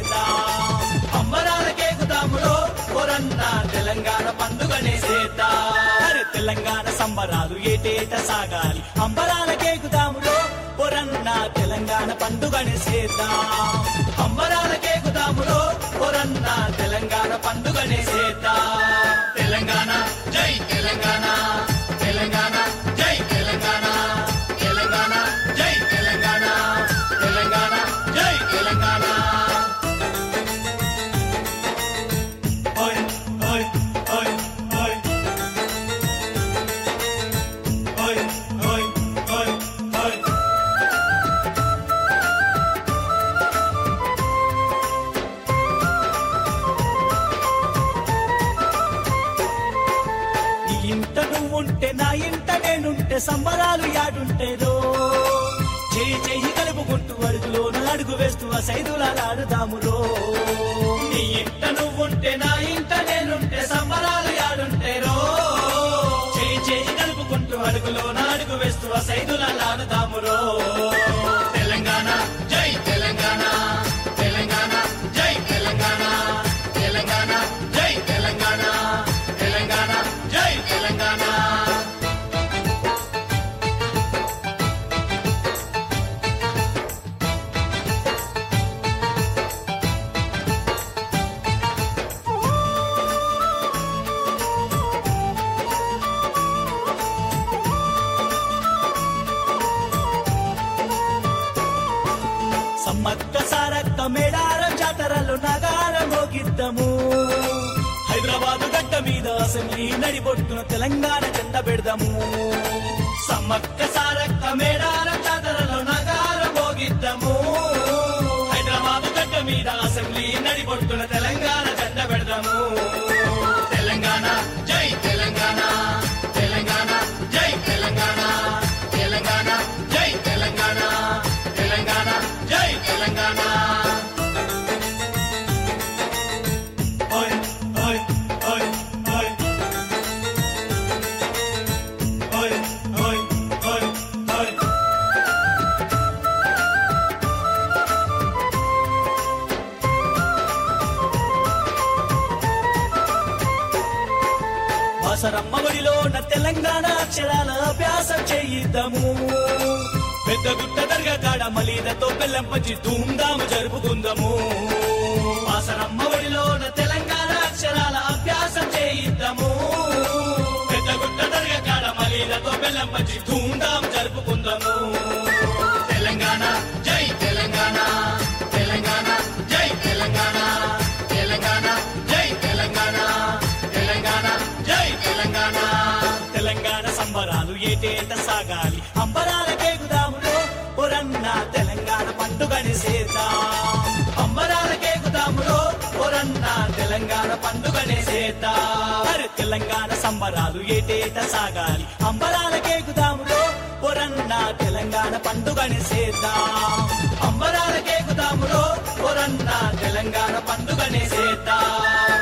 చేద్దాం అంబరాలకే కుదాములో కొరన్న తెలంగాణ పండుగనే చేద్దాం అరే తెలంగాణ సంబరాలు ఏటేట సాగాలి అంబరాలకే కుదాములో కొరన్న తెలంగాణ పండుగనే చేద్దాం అంబరాలకే కుదాములో కొరన్న తెలంగాణ పండుగనే చేద్దాం తెలంగాణ జై తెలంగాణ తెలంగాణ జై తెలంగాణ తెలంగాణ జై తెలంగాణ తెలంగాణ జై తెలంగాణ ఓయ్ ఓయ్ ఓయ్ ఓయ్ ఓయ్ ఓయ్ ఓయ్ ఓయ్ నీ ఇంట నువ్వుంటే నా ఇంట నేనుంటే సంబరాలు యాడుంటేరో చేయి చెయ్యి కలుపుకుంటూ అడుగులోన అడుగు వేస్తూ ఆ సైదులాడుదామురో నీ ఇంట నువ్వుంటే నా ఇంట నేనుంటే సంబరాలు యాడుంటేరో చేయి చెయ్యి కలుపుకుంటూ అడుగులోన అడుగు వేస్తూ ఆ సైదులాడుదామురో తెలంగాణ జై తెలంగాణ తెలంగాణ జై తెలంగాణ తెలంగాణ జై తెలంగాణ తెలంగాణ జై తెలంగాణ సమ్మక్క సారక్క మేడారం జాతరలో నగార మోగిద్దము హైదరాబాదు గడ్డ మీద అసెంబ్లీ నడిబొట్టున తెలంగాణ జెండ పెడదాము సమ్మక్క సారక్క మేడారం జాతరలో నగార మోగిద్దము హైదరాబాదు గడ్డ మీద అసెంబ్లీ నడిబొట్టున తెలంగాణ జెండ పెడదాము తెలంగాణ జై తెలంగాణ తెలంగాణ జై తెలంగాణ తెలంగాణ జై తెలంగాణ తెలంగాణ జై తెలంగాణ ఓయ్ ఓయ్ ఓయ్ ఓయ్ ఓయ్ ఓయ్ ఓయ్ ఓయ్ వాసరమ్మ ఒడిలో నా తెలంగాణ అక్షరాల అభ్యాసం చేయిద్దాము పెద్ద గుట్ట దర్గా కాడ మలీదతో బెల్లం పంచి ధూమ్ధాము జరుపుకుందాము వాసరమ్మ ఒడిలో నా తెలంగాణ అక్షరాల అభ్యాసం చేయిద్దాము పెద్ద గుట్ట దర్గా కాడ మలీదతో బెల్లం పంచి ధూమ్ధాము జరుపుకుందాము తెలంగాణ జై తెలంగాణ తెలంగాణ జై తెలంగాణ తెలంగాణ జై తెలంగాణ తెలంగాణ జై తెలంగాణ తెలంగాణ సంబరాలు ఏటేట సాగాలి అంబరాలకే గుదాములో ఒరన్న తెలంగాణ పండుగని చేద్దాం అంబరాలకే గుదాములో ఒరన్న తెలంగాణ పండుగని చేద్దాం అరే తెలంగాణ సంబరాలు ఏటేట సాగాలి అంబరాలకే గుదాములో ఒరన్న తెలంగాణ పండుగని చేద్దాం అంబరాలకే గుదాములో ఒరన్న తెలంగాణ పండుగని చేద్దాం